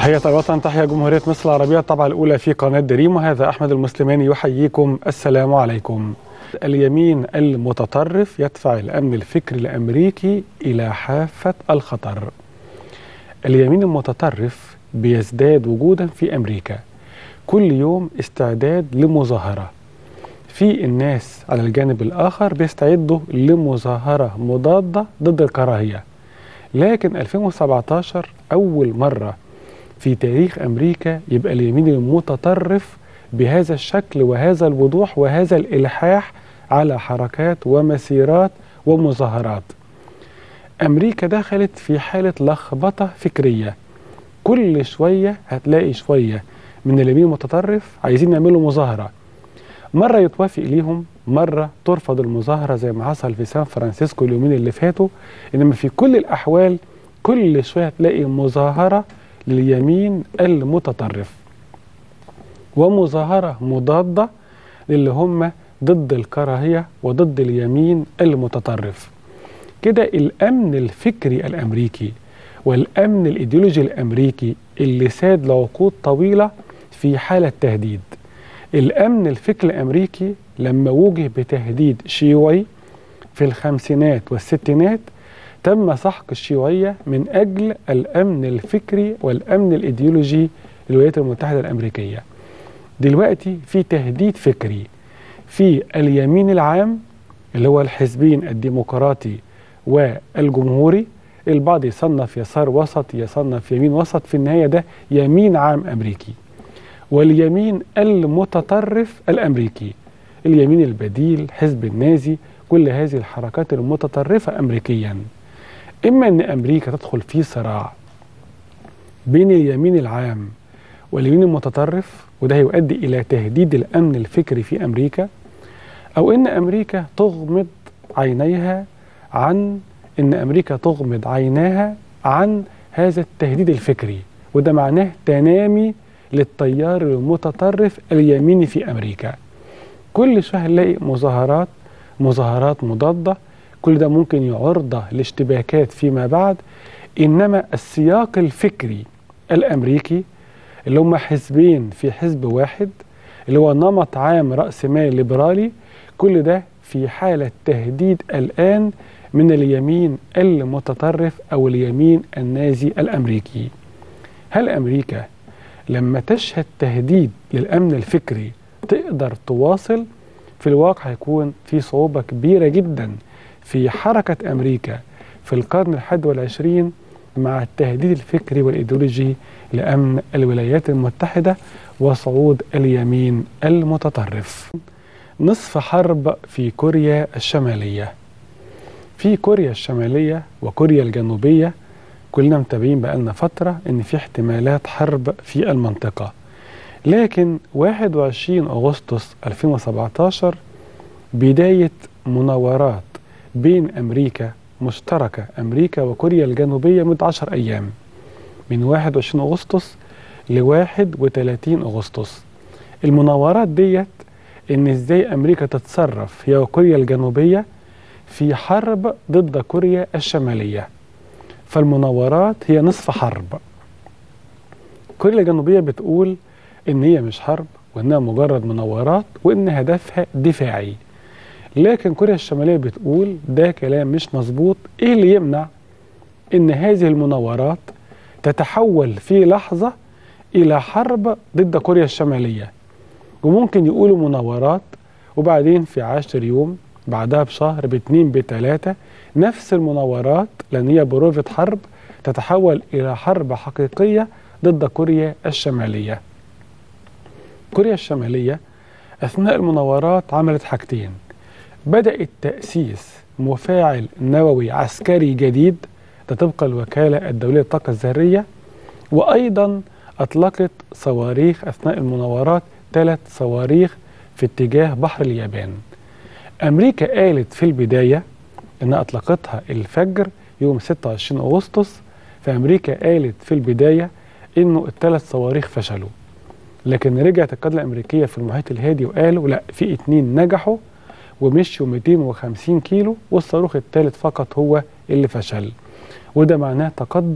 تحية الوطن تحية جمهورية مصر العربية الطبعة الأولى في قناة دريم وهذا أحمد المسلماني يحييكم السلام عليكم اليمين المتطرف يدفع الأمن الفكري الأمريكي إلى حافة الخطر اليمين المتطرف بيزداد وجودا في أمريكا كل يوم استعداد لمظاهرة في الناس على الجانب الآخر بيستعدوا لمظاهرة مضادة ضد الكراهية لكن 2017 أول مرة في تاريخ أمريكا يبقى اليمين المتطرف بهذا الشكل وهذا الوضوح وهذا الإلحاح على حركات ومسيرات ومظاهرات أمريكا دخلت في حالة لخبطة فكرية كل شوية هتلاقي شوية من اليمين المتطرف عايزين يعملوا مظاهرة مرة يتوافق ليهم مرة ترفض المظاهرة زي ما حصل في سان فرانسيسكو اليومين اللي فاتوا إنما في كل الأحوال كل شوية هتلاقي مظاهرة لليمين المتطرف ومظاهرة مضادة للي هم ضد الكراهية وضد اليمين المتطرف كده الأمن الفكري الأمريكي والأمن الإيديولوجي الأمريكي اللي ساد لعقود طويلة في حالة تهديد الأمن الفكري الأمريكي لما وجه بتهديد شيوعي في الخمسينات والستينات تم سحق الشيوعية من أجل الأمن الفكري والأمن الإيديولوجي للولايات المتحدة الأمريكية دلوقتي في تهديد فكري في اليمين العام اللي هو الحزبين الديمقراطي والجمهوري البعض يصنف يسار وسط يصنف يمين وسط في النهاية ده يمين عام أمريكي واليمين المتطرف الأمريكي اليمين البديل حزب النازي كل هذه الحركات المتطرفة أمريكيا إما أن أمريكا تدخل في صراع بين اليمين العام واليمين المتطرف وده هيؤدي إلى تهديد الأمن الفكري في أمريكا أو إن أمريكا تغمض عينيها عن إن أمريكا تغمض عيناها عن هذا التهديد الفكري وده معناه تنامي للتيار المتطرف اليميني في أمريكا كل شوية هنلاقي مظاهرات مظاهرات مضادة كل ده ممكن يعرض لاشتباكات فيما بعد إنما السياق الفكري الأمريكي اللي هم حزبين في حزب واحد اللي هو نمط عام رأس مال ليبرالي كل ده في حالة تهديد الآن من اليمين المتطرف أو اليمين النازي الأمريكي هل أمريكا لما تشهد تهديد للأمن الفكري تقدر تواصل في الواقع هيكون في صعوبة كبيرة جدا في حركة أمريكا في القرن الحادي والعشرين مع التهديد الفكري والإيديولوجي لأمن الولايات المتحدة وصعود اليمين المتطرف نصف حرب في كوريا الشمالية في كوريا الشمالية وكوريا الجنوبية كلنا متابعين بقالنا فترة إن في احتمالات حرب في المنطقة لكن 21 أغسطس 2017 بداية مناورات بين أمريكا مشتركة أمريكا وكوريا الجنوبية مدة 10 أيام من 21 أغسطس ل 31 أغسطس المناورات ديت إن إزاي أمريكا تتصرف هي وكوريا الجنوبية في حرب ضد كوريا الشمالية فالمناورات هي نصف حرب كوريا الجنوبية بتقول إن هي مش حرب وإنها مجرد مناورات وإن هدفها دفاعي لكن كوريا الشمالية بتقول ده كلام مش مظبوط إيه اللي يمنع إن هذه المناورات تتحول في لحظة إلى حرب ضد كوريا الشمالية وممكن يقولوا مناورات وبعدين في عشر يوم بعدها بشهر باتنين بتلاتة نفس المناورات لأن هي بروفة حرب تتحول إلى حرب حقيقية ضد كوريا الشمالية كوريا الشمالية أثناء المناورات عملت حاجتين بدأت تأسيس مفاعل نووي عسكري جديد ده طبق الوكالة الدولية للطاقة الذرية وأيضا أطلقت صواريخ أثناء المناورات ثلاث صواريخ في اتجاه بحر اليابان أمريكا قالت في البداية إنها أطلقتها الفجر يوم 26 أغسطس فأمريكا قالت في البداية إنه الثلاث صواريخ فشلوا لكن رجعت القيادة الأمريكية في المحيط الهادي وقالوا لا في اتنين نجحوا ومشوا 250 كيلو والصاروخ الثالث فقط هو اللي فشل وده معناه تقدم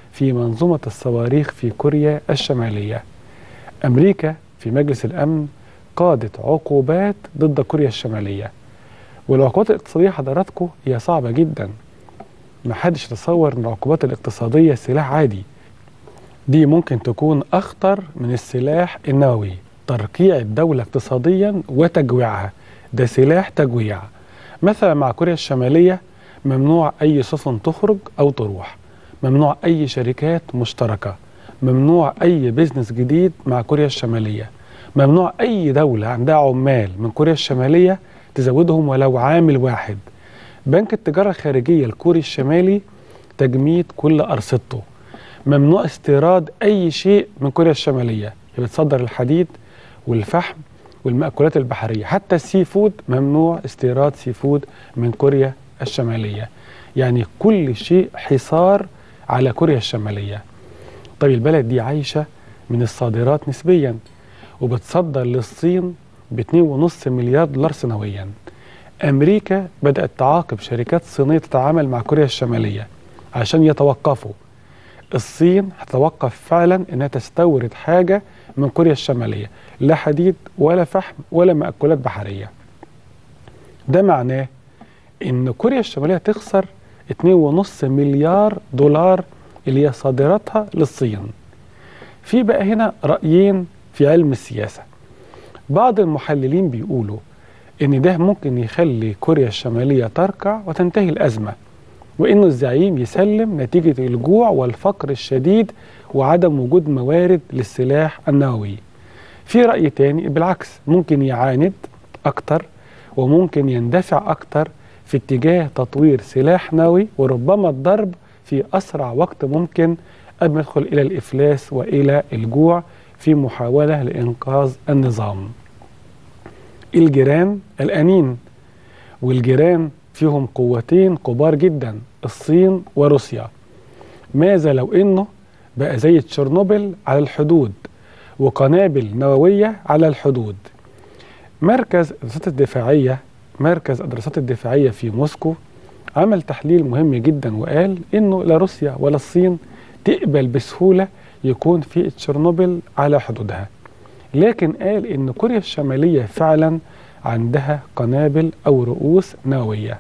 في منظومة الصواريخ في كوريا الشمالية أمريكا في مجلس الأمن قادت عقوبات ضد كوريا الشمالية والعقوبات الاقتصادية حضراتكم هي صعبة جدا ما حدش يتصور ان العقوبات الاقتصادية سلاح عادي دي ممكن تكون أخطر من السلاح النووي ترقيع الدولة اقتصاديا وتجويعها ده سلاح تجويع مثلا مع كوريا الشمالية ممنوع أي سفن تخرج أو تروح ممنوع أي شركات مشتركة ممنوع أي بيزنس جديد مع كوريا الشمالية ممنوع أي دولة عندها عمال من كوريا الشمالية تزودهم ولو عامل واحد بنك التجارة الخارجية الكوري الشمالي تجميد كل أرصدته ممنوع استيراد أي شيء من كوريا الشمالية هي بتصدر الحديد والفحم والمأكولات البحرية حتى السي فود ممنوع استيراد سي فود من كوريا الشمالية يعني كل شيء حصار على كوريا الشمالية طيب البلد دي عايشة من الصادرات نسبيا وبتصدر للصين ب 2.5 مليار دولار سنويا أمريكا بدأت تعاقب شركات صينية تتعامل مع كوريا الشمالية عشان يتوقفوا الصين هتتوقف فعلا انها تستورد حاجة من كوريا الشمالية لا حديد ولا فحم ولا مأكولات بحرية ده معناه ان كوريا الشمالية تخسر 2.5 مليار دولار اللي هي صادراتها للصين في بقى هنا رأيين في علم السياسة بعض المحللين بيقولوا ان ده ممكن يخلي كوريا الشمالية تركع وتنتهي الأزمة وانه الزعيم يسلم نتيجة الجوع والفقر الشديد وعدم وجود موارد للسلاح النووي في رأي تاني بالعكس ممكن يعاند أكتر وممكن يندفع أكتر في اتجاه تطوير سلاح نووي وربما الضرب في أسرع وقت ممكن قبل ما يدخل إلى الإفلاس وإلى الجوع في محاولة لإنقاذ النظام الجيران الأنين والجيران فيهم قوتين كبار جدا الصين وروسيا ماذا لو انه بقى زي تشيرنوبل على الحدود وقنابل نووية على الحدود مركز الدراسات الدفاعية مركز الدراسات الدفاعية في موسكو عمل تحليل مهم جدا وقال انه لا روسيا ولا الصين تقبل بسهولة يكون في تشيرنوبل على حدودها لكن قال ان كوريا الشمالية فعلا عندها قنابل او رؤوس نوويه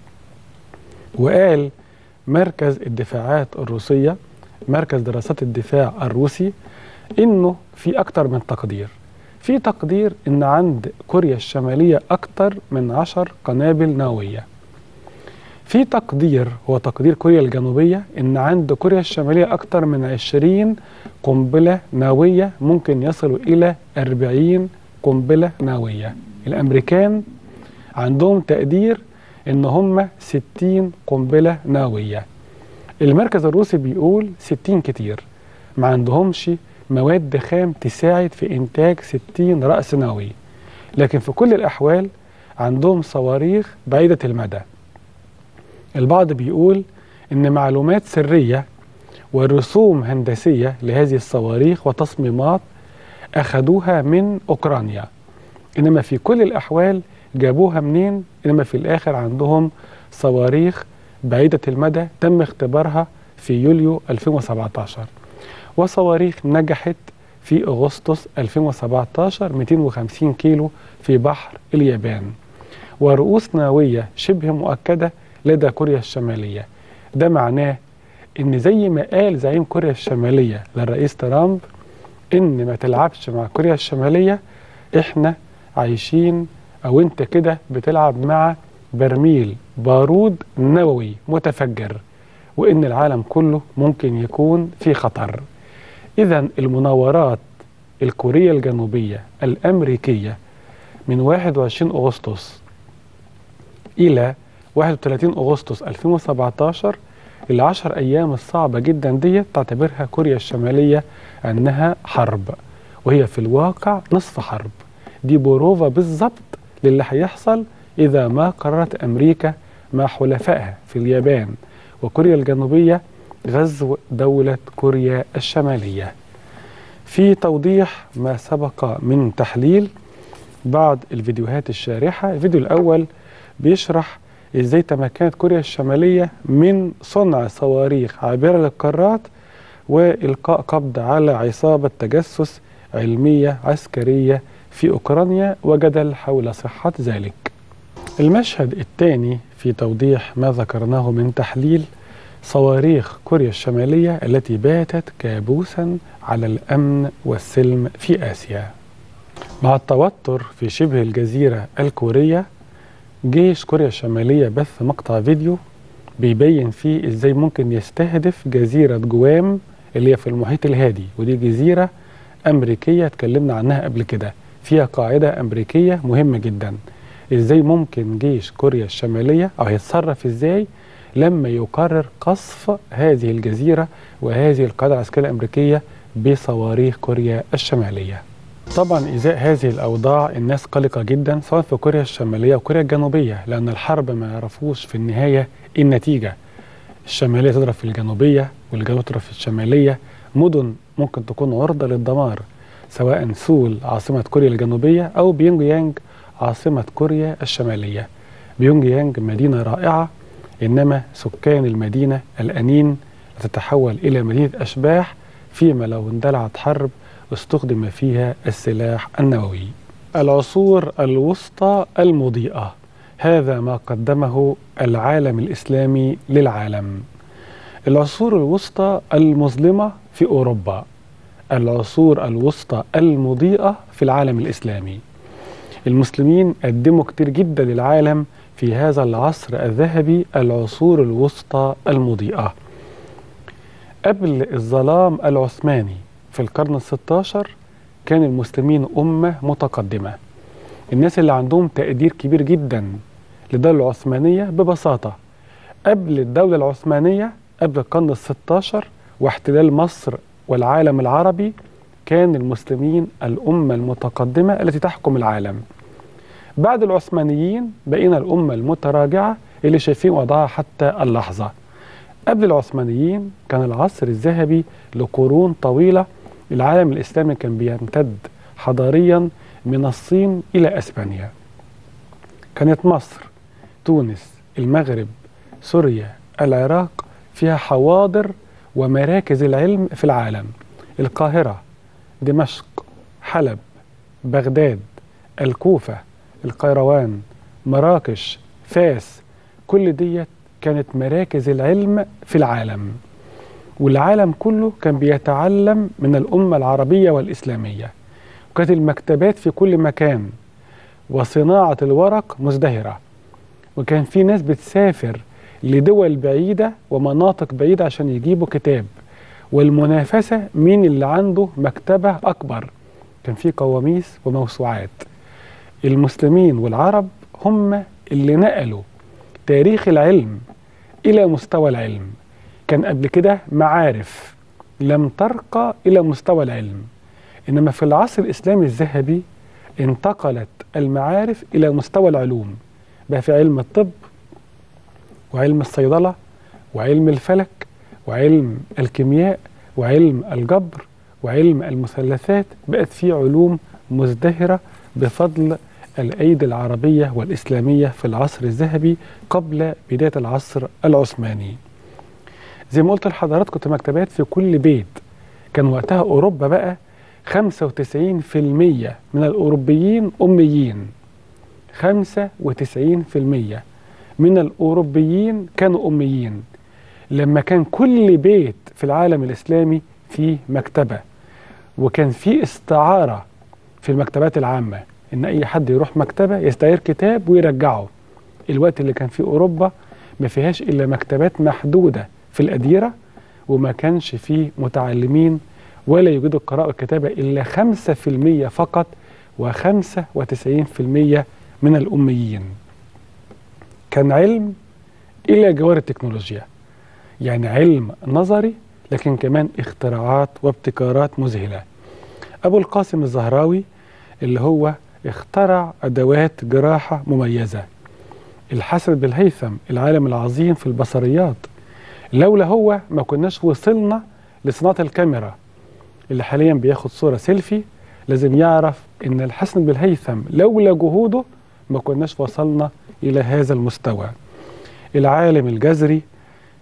وقال مركز الدفاعات الروسيه مركز دراسات الدفاع الروسي انه في اكتر من تقدير في تقدير ان عند كوريا الشماليه اكتر من عشر قنابل نوويه في تقدير هو تقدير كوريا الجنوبيه ان عند كوريا الشماليه اكتر من 20 قنبله نوويه ممكن يصلوا الى 40 قنبله نوويه الامريكان عندهم تقدير ان هم 60 قنبله نوويه المركز الروسي بيقول 60 كتير ما عندهمش مواد خام تساعد في انتاج 60 راس نووي لكن في كل الاحوال عندهم صواريخ بعيده المدى البعض بيقول ان معلومات سريه ورسوم هندسيه لهذه الصواريخ وتصميمات اخذوها من اوكرانيا انما في كل الاحوال جابوها منين انما في الاخر عندهم صواريخ بعيده المدى تم اختبارها في يوليو 2017 وصواريخ نجحت في اغسطس 2017 250 كيلو في بحر اليابان ورؤوس نوويه شبه مؤكده لدى كوريا الشماليه ده معناه ان زي ما قال زعيم كوريا الشماليه للرئيس ترامب ان ما تلعبش مع كوريا الشماليه احنا عايشين او انت كده بتلعب مع برميل بارود نووي متفجر وان العالم كله ممكن يكون في خطر اذا المناورات الكورية الجنوبية الامريكية من 21 اغسطس الى 31 اغسطس 2017 العشر ايام الصعبة جدا دي تعتبرها كوريا الشمالية انها حرب وهي في الواقع نصف حرب دي بروفا بالظبط للي هيحصل إذا ما قررت أمريكا مع حلفائها في اليابان وكوريا الجنوبية غزو دولة كوريا الشمالية في توضيح ما سبق من تحليل بعض الفيديوهات الشارحة الفيديو الأول بيشرح إزاي تمكنت كوريا الشمالية من صنع صواريخ عابرة للقارات وإلقاء قبض على عصابة تجسس علمية عسكرية في أوكرانيا وجدل حول صحة ذلك المشهد الثاني في توضيح ما ذكرناه من تحليل صواريخ كوريا الشمالية التي باتت كابوسا على الأمن والسلم في آسيا مع التوتر في شبه الجزيرة الكورية جيش كوريا الشمالية بث مقطع فيديو بيبين فيه ازاي ممكن يستهدف جزيرة جوام اللي هي في المحيط الهادي ودي جزيرة أمريكية اتكلمنا عنها قبل كده فيها قاعدة أمريكية مهمة جدا ازاي ممكن جيش كوريا الشمالية أو هيتصرف ازاي لما يقرر قصف هذه الجزيرة وهذه القاعدة العسكرية الأمريكية بصواريخ كوريا الشمالية طبعا إزاء هذه الأوضاع الناس قلقة جدا سواء في كوريا الشمالية وكوريا الجنوبية لأن الحرب ما يعرفوش في النهاية إيه النتيجة الشمالية تضرب في الجنوبية والجنوب تضرب في الشمالية مدن ممكن تكون عرضة للدمار سواء سول عاصمة كوريا الجنوبية أو بيونج يانج عاصمة كوريا الشمالية بيونج يانج مدينة رائعة إنما سكان المدينة الأنين تتحول إلى مدينة أشباح فيما لو اندلعت حرب استخدم فيها السلاح النووي العصور الوسطى المضيئة هذا ما قدمه العالم الإسلامي للعالم العصور الوسطى المظلمة في أوروبا العصور الوسطى المضيئة في العالم الإسلامي المسلمين قدموا كتير جدا للعالم في هذا العصر الذهبي العصور الوسطى المضيئة قبل الظلام العثماني في القرن الستاشر كان المسلمين أمة متقدمة الناس اللي عندهم تقدير كبير جدا للدولة العثمانية ببساطة قبل الدولة العثمانية قبل القرن الستاشر واحتلال مصر والعالم العربي كان المسلمين الأمة المتقدمة التي تحكم العالم بعد العثمانيين بقينا الأمة المتراجعة اللي شايفين وضعها حتى اللحظة قبل العثمانيين كان العصر الذهبي لقرون طويلة العالم الإسلامي كان بيمتد حضاريا من الصين إلى أسبانيا كانت مصر تونس المغرب سوريا العراق فيها حواضر ومراكز العلم في العالم القاهرة دمشق حلب بغداد الكوفة القيروان مراكش فاس كل ديت كانت مراكز العلم في العالم والعالم كله كان بيتعلم من الأمة العربية والإسلامية وكانت المكتبات في كل مكان وصناعة الورق مزدهرة وكان في ناس بتسافر لدول بعيدة ومناطق بعيدة عشان يجيبوا كتاب والمنافسة مين اللي عنده مكتبة أكبر كان في قواميس وموسوعات المسلمين والعرب هم اللي نقلوا تاريخ العلم إلى مستوى العلم كان قبل كده معارف لم ترقى إلى مستوى العلم إنما في العصر الإسلامي الذهبي انتقلت المعارف إلى مستوى العلوم بقى في علم الطب وعلم الصيدلة وعلم الفلك وعلم الكيمياء وعلم الجبر وعلم المثلثات بقت في علوم مزدهرة بفضل الأيدي العربية والإسلامية في العصر الذهبي قبل بداية العصر العثماني زي ما قلت لحضراتكم كنت مكتبات في كل بيت كان وقتها أوروبا بقى 95% من الأوروبيين أميين 95% من الأوروبيين كانوا أميين لما كان كل بيت في العالم الإسلامي فيه مكتبة وكان في استعارة في المكتبات العامة إن أي حد يروح مكتبة يستعير كتاب ويرجعه الوقت اللي كان في أوروبا ما فيهاش إلا مكتبات محدودة في الأديرة وما كانش فيه متعلمين ولا يوجد القراءة والكتابة إلا 5% فقط و95% من الأميين كان علم إلى جوار التكنولوجيا يعني علم نظري لكن كمان اختراعات وابتكارات مذهلة أبو القاسم الزهراوي اللي هو اخترع أدوات جراحة مميزة الحسن بن الهيثم العالم العظيم في البصريات لولا هو ما كناش وصلنا لصناعة الكاميرا اللي حاليا بياخد صورة سيلفي لازم يعرف ان الحسن بن الهيثم لولا جهوده ما كناش وصلنا الى هذا المستوى العالم الجزري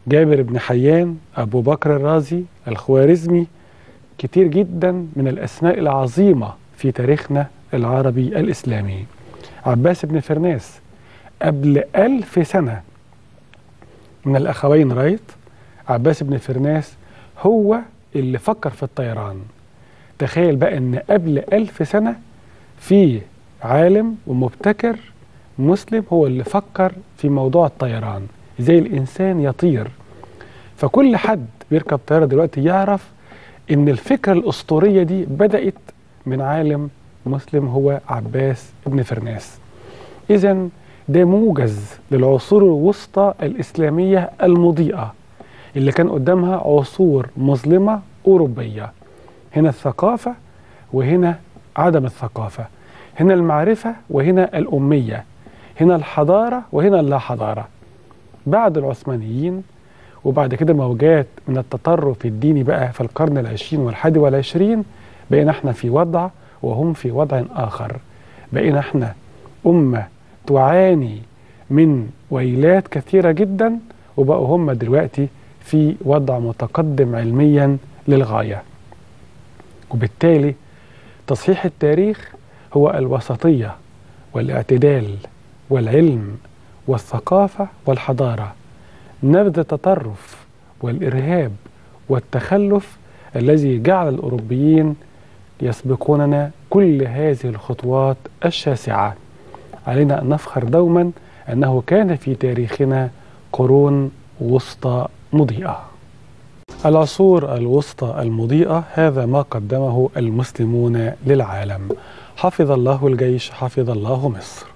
جابر بن حيان أبو بكر الرازي الخوارزمي كتير جدا من الأسماء العظيمة في تاريخنا العربي الإسلامي عباس بن فرناس قبل ألف سنة من الأخوين رايت عباس بن فرناس هو اللي فكر في الطيران تخيل بقى ان قبل ألف سنة في عالم ومبتكر مسلم هو اللي فكر في موضوع الطيران ازاي الإنسان يطير فكل حد بيركب طيارة دلوقتي يعرف ان الفكرة الأسطورية دي بدأت من عالم مسلم هو عباس بن فرناس إذا ده موجز للعصور الوسطى الإسلامية المضيئة اللي كان قدامها عصور مظلمة أوروبية هنا الثقافة وهنا عدم الثقافة هنا المعرفة وهنا الأمية هنا الحضارة وهنا اللا حضارة بعد العثمانيين وبعد كده موجات من التطرف الديني بقى في القرن العشرين والحادي والعشرين بقينا احنا في وضع وهم في وضع آخر بقينا احنا أمة تعاني من ويلات كثيرة جدا وبقوا هم دلوقتي في وضع متقدم علميا للغاية وبالتالي تصحيح التاريخ هو الوسطية والاعتدال والعلم والثقافة والحضارة نبذ التطرف والإرهاب والتخلف الذي جعل الأوروبيين يسبقوننا كل هذه الخطوات الشاسعة علينا أن نفخر دوما أنه كان في تاريخنا قرون وسطى مضيئة العصور الوسطى المضيئة هذا ما قدمه المسلمون للعالم حفظ الله الجيش حفظ الله مصر